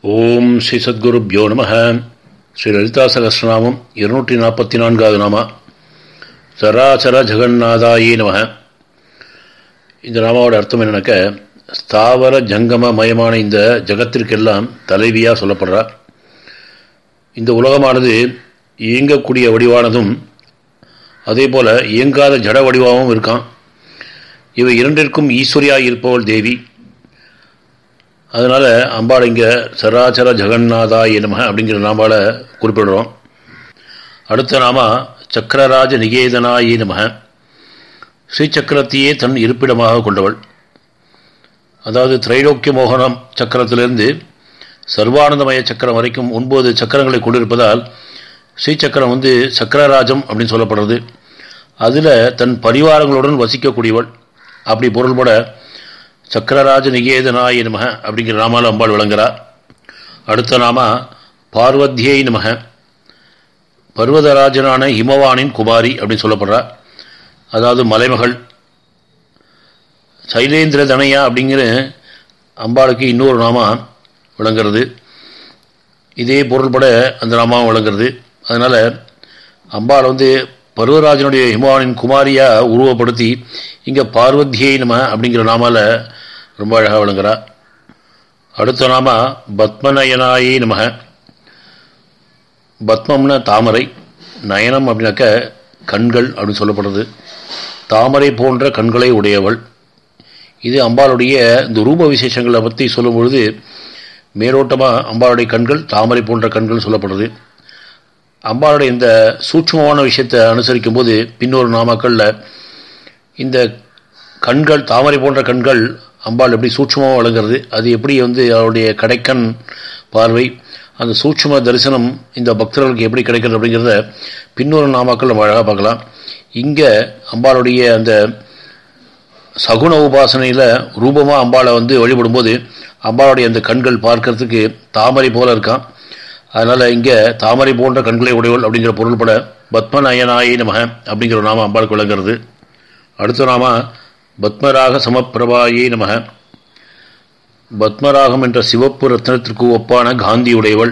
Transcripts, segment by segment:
ஓம் ஸ்ரீ சத்குருப்யோ நம ஸ்ரீ லலிதா சகஸ்ரநாமம் இருநூற்றி நாற்பத்தி நான்காவது நாமா சராசர ஜெகநாதாயே நம இந்த நாமாவோட அர்த்தம் என்னன்னாக்க ஸ்தாவர ஜங்கம மயமான இந்த ஜகத்திற்கெல்லாம் தலைவியாக சொல்லப்படுறா இந்த உலகமானது இயங்கக்கூடிய வடிவானதும் அதே போல இயங்காத ஜட வடிவாகவும் இருக்கான் இவை இரண்டிற்கும் ஈஸ்வரியாக இருப்பவள் தேவி அதனால் அம்பாள் இங்கே சராச்சர ஜெகநாதாய நம அப்படிங்கிற நாமால குறிப்பிடுறோம் அடுத்த நாமா சக்கரராஜ நிகேதனாயே நம ஸ்ரீசக்கரத்தையே தன் இருப்பிடமாக கொண்டவள் அதாவது திரைலோக்கிய மோகனம் சக்கரத்திலிருந்து சர்வானந்தமய சக்கரம் வரைக்கும் ஒன்பது சக்கரங்களை கொண்டிருப்பதால் ஸ்ரீசக்கரம் வந்து சக்கரராஜம் அப்படின்னு சொல்லப்படுறது அதில் தன் பரிவாரங்களுடன் வசிக்கக்கூடியவள் அப்படி பொருள்பட சக்கரராஜ நிகேதனாய நமக அப்படிங்கிற நாமால் அம்பாள் விளங்குறா அடுத்த நாமா பார்வத்தியை நமக பர்வதராஜனான ஹிமவானின் குமாரி அப்படின்னு சொல்லப்படுறா அதாவது மலைமகள் சைலேந்திர தனையா அப்படிங்கிற அம்பாளுக்கு இன்னொரு நாமா விளங்குறது இதே பொருள்பட அந்த நாமாவும் விளங்குறது அதனால் அம்பாள் வந்து பருவராஜனுடைய ஹிமவானின் குமாரியாக உருவப்படுத்தி இங்கே பார்வத்தியை நம அப்படிங்கிற நாமால ரொம்ப அழகாக விளங்குறா அடுத்த நாம பத்மநயனாயே நமக பத்மம்னா தாமரை நயனம் அப்படின்னாக்க கண்கள் அப்படின்னு சொல்லப்படுறது தாமரை போன்ற கண்களை உடையவள் இது அம்பாளுடைய இந்த ரூப விசேஷங்களை பற்றி சொல்லும் பொழுது மேலோட்டமாக அம்பாளுடைய கண்கள் தாமரை போன்ற கண்கள் சொல்லப்படுறது அம்பாளுடைய இந்த சூட்சமான விஷயத்தை அனுசரிக்கும் போது பின்னொரு நாமாக்களில் இந்த கண்கள் தாமரை போன்ற கண்கள் அம்பாள் எப்படி சூட்சமாக வழங்குறது அது எப்படி வந்து அவருடைய கடைக்கண் பார்வை அந்த சூட்சம தரிசனம் இந்த பக்தர்களுக்கு எப்படி கிடைக்கிறது அப்படிங்கிறத பின்னொரு நாமாக்கள் நம்ம அழகாக பார்க்கலாம் இங்கே அம்பாளுடைய அந்த சகுன உபாசனையில் ரூபமாக அம்பாளை வந்து வழிபடும்போது அம்பாளுடைய அந்த கண்கள் பார்க்கறதுக்கு தாமரை போல இருக்கான் அதனால் இங்கே தாமரை போன்ற கண்களை உடையவள் அப்படிங்கிற பொருள்பட பத்மநயனாயே நமக அப்படிங்கிற நாம அம்பாளுக்கு விளங்குறது அடுத்த நாம பத்மராக சமப்பிரபாயே நமக பத்மராகம் என்ற சிவப்பு ரத்னத்திற்கு ஒப்பான காந்தி உடையவள்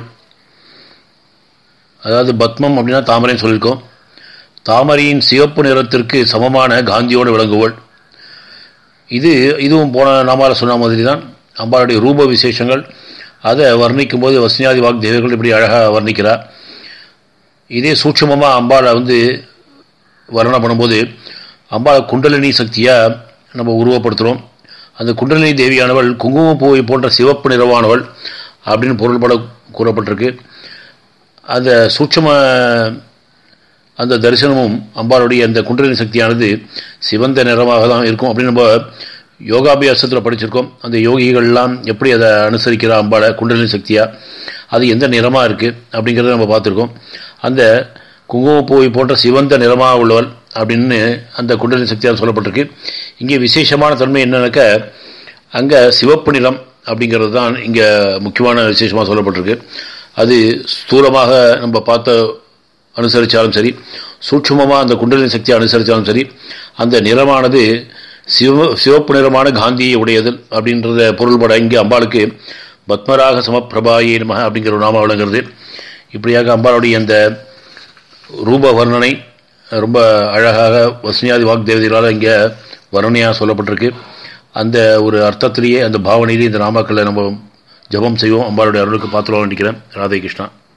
அதாவது பத்மம் அப்படின்னா தாமரைன்னு சொல்லியிருக்கோம் தாமரையின் சிவப்பு நிறத்திற்கு சமமான காந்தியோடு விளங்குவள் இது இதுவும் போன நாமால சொன்ன மாதிரி தான் அம்பாளுடைய ரூப விசேஷங்கள் அதை வர்ணிக்கும் போது வசனியாதி வாக் தேவர்கள் இப்படி அழகாக வர்ணிக்கிறார் இதே சூட்சமமாக அம்பாளை வந்து வர்ணனை பண்ணும்போது அம்பாளை குண்டலினி சக்தியாக நம்ம உருவப்படுத்துகிறோம் அந்த குண்டலினி தேவியானவள் குங்குமப்பூவை போன்ற சிவப்பு நிறவானவள் அப்படின்னு பொருள்பட கூறப்பட்டிருக்கு அந்த சூட்சம அந்த தரிசனமும் அம்பாளுடைய அந்த குண்டலினி சக்தியானது சிவந்த நிறமாக தான் இருக்கும் அப்படின்னு நம்ம யோகாபியாசத்தில் படிச்சிருக்கோம் அந்த யோகிகள்லாம் எப்படி அதை அனுசரிக்கிறா அம்பாளை குண்டலினி சக்தியாக அது எந்த நிறமாக இருக்குது அப்படிங்கிறத நம்ம பார்த்துருக்கோம் அந்த குங்குமப்பூவை போன்ற சிவந்த நிறமாக உள்ளவள் அப்படின்னு அந்த குண்டலினி சக்தியால் சொல்லப்பட்டிருக்கு இங்கே விசேஷமான தன்மை என்னன்னாக்க அங்கே சிவப்பு நிறம் அப்படிங்கிறது தான் இங்கே முக்கியமான விசேஷமாக சொல்லப்பட்டிருக்கு அது ஸ்தூலமாக நம்ம பார்த்த அனுசரித்தாலும் சரி சூட்சமமாக அந்த குண்டலினி சக்தியை அனுசரித்தாலும் சரி அந்த நிறமானது சிவ சிவப்பு நிறமான காந்தியை உடையது அப்படின்றத பொருள்பட இங்கே அம்பாளுக்கு பத்மராக சமப்பிரபாயே நம அப்படிங்கிற ஒரு நாம விளங்குறது இப்படியாக அம்பாளுடைய அந்த ரூப வர்ணனை ரொம்ப அழகாக வசனியாதி வாக்தேவதைகளால் இங்கே வர்ணனையாக சொல்லப்பட்டிருக்கு அந்த ஒரு அர்த்தத்திலேயே அந்த பாவனையிலேயே இந்த நாமாக்களை நம்ம ஜபம் செய்வோம் அம்பாளுடைய அருளுக்கு பார்த்துருவோம் நினைக்கிறேன் ராதே கிருஷ்ணா